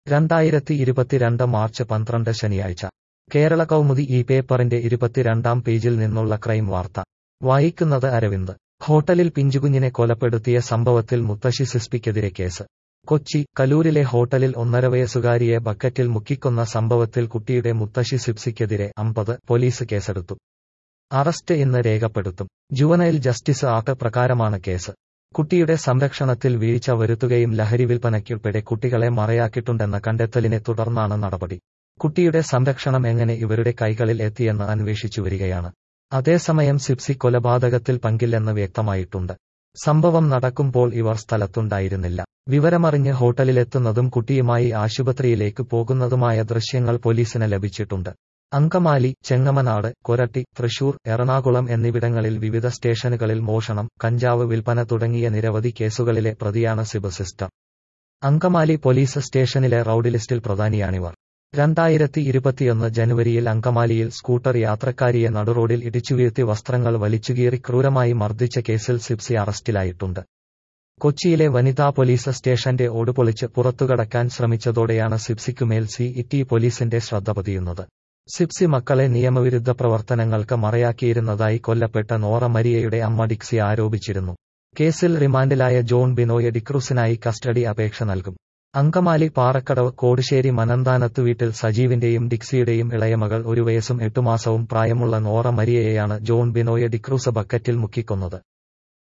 രണ്ടായിരത്തി ഇരുപത്തിരണ്ട് മാർച്ച് പന്ത്രണ്ട് ശനിയാഴ്ച കേരള കൗമുദി ഈ പേപ്പറിന്റെ ഇരുപത്തിരണ്ടാം പേജിൽ നിന്നുള്ള ക്രൈം വാർത്ത വായിക്കുന്നത് അരവിന്ദ് ഹോട്ടലിൽ പിഞ്ചുകുഞ്ഞിനെ കൊലപ്പെടുത്തിയ സംഭവത്തിൽ മുത്തശ്ശി സിസ്പിക്കെതിരെ കേസ് കൊച്ചി കലൂരിലെ ഹോട്ടലിൽ ഒന്നര വയസ്സുകാരിയെ ബക്കറ്റിൽ മുക്കിക്കൊന്ന സംഭവത്തിൽ കുട്ടിയുടെ മുത്തശ്ശി സിപ്സിക്കെതിരെ അമ്പത് പോലീസ് കേസെടുത്തു അറസ്റ്റ് ഇന്ന് രേഖപ്പെടുത്തും ജുവനൈൽ ജസ്റ്റിസ് ആക്ട് പ്രകാരമാണ് കേസ് കുട്ടിയുടെ സംരക്ഷണത്തിൽ വീഴ്ച വരുത്തുകയും ലഹരി വിൽപ്പനയ്ക്കുൾപ്പെടെ കുട്ടികളെ മറയാക്കിയിട്ടുണ്ടെന്ന കണ്ടെത്തലിനെ തുടർന്നാണ് നടപടി കുട്ടിയുടെ സംരക്ഷണം എങ്ങനെ ഇവരുടെ കൈകളിൽ എത്തിയെന്ന് അന്വേഷിച്ചു വരികയാണ് അതേസമയം സിപ്സി കൊലപാതകത്തിൽ പങ്കില്ലെന്ന് വ്യക്തമായിട്ടുണ്ട് സംഭവം നടക്കുമ്പോൾ ഇവർ സ്ഥലത്തുണ്ടായിരുന്നില്ല വിവരമറിഞ്ഞ് ഹോട്ടലിലെത്തുന്നതും കുട്ടിയുമായി ആശുപത്രിയിലേക്ക് പോകുന്നതുമായ ദൃശ്യങ്ങൾ പോലീസിന് ലഭിച്ചിട്ടുണ്ട് അങ്കമാലി ചെങ്ങമനാട് കൊരട്ടി തൃശൂർ എറണാകുളം എന്നിവിടങ്ങളിൽ വിവിധ സ്റ്റേഷനുകളിൽ മോഷണം കഞ്ചാവ് വിൽപ്പന തുടങ്ങിയ നിരവധി കേസുകളിലെ പ്രതിയാണ് സിബ് സിസ്റ്റർ അങ്കമാലി പോലീസ് സ്റ്റേഷനിലെ റൌഡ് ലിസ്റ്റിൽ പ്രധാനിയാണിവർ രണ്ടായിരത്തി ഇരുപത്തിയൊന്ന് ജനുവരിയിൽ അങ്കമാലിയിൽ സ്കൂട്ടർ യാത്രക്കാരിയെ നടുറോഡിൽ ഇടിച്ചുവീഴ്ത്തി വസ്ത്രങ്ങൾ വലിച്ചുകീറി ക്രൂരമായി മർദ്ദിച്ച കേസിൽ സിപ്സി അറസ്റ്റിലായിട്ടുണ്ട് കൊച്ചിയിലെ വനിതാ പോലീസ് സ്റ്റേഷന്റെ ഓടുപൊളിച്ച് പുറത്തുകടക്കാൻ ശ്രമിച്ചതോടെയാണ് സിപ്സിക്കുമേൽ സി ഇറ്റി പോലീസിന്റെ ശ്രദ്ധ പതിയുന്നത് സിപ്സി മക്കളെ നിയമവിരുദ്ധ പ്രവർത്തനങ്ങൾക്ക് മറയാക്കിയിരുന്നതായി കൊല്ലപ്പെട്ട നോറ മരിയയുടെ അമ്മ ഡിക്സി ആരോപിച്ചിരുന്നു കേസിൽ റിമാൻഡിലായ ജോൺ ബിനോയ് ഡിക്രൂസിനായി കസ്റ്റഡി അപേക്ഷ നൽകും അങ്കമാലി പാറക്കടവ് കോടുശ്ശേരി മനന്താനത്ത് വീട്ടിൽ സജീവിന്റെയും ഡിക്സിയുടെയും ഇളയമകൾ ഒരു വയസ്സും എട്ടുമാസവും പ്രായമുള്ള നോറ മരിയയെയാണ് ജോൺ ബിനോയ് ഡിക്രൂസ് ബക്കറ്റിൽ മുക്കിക്കൊന്നത്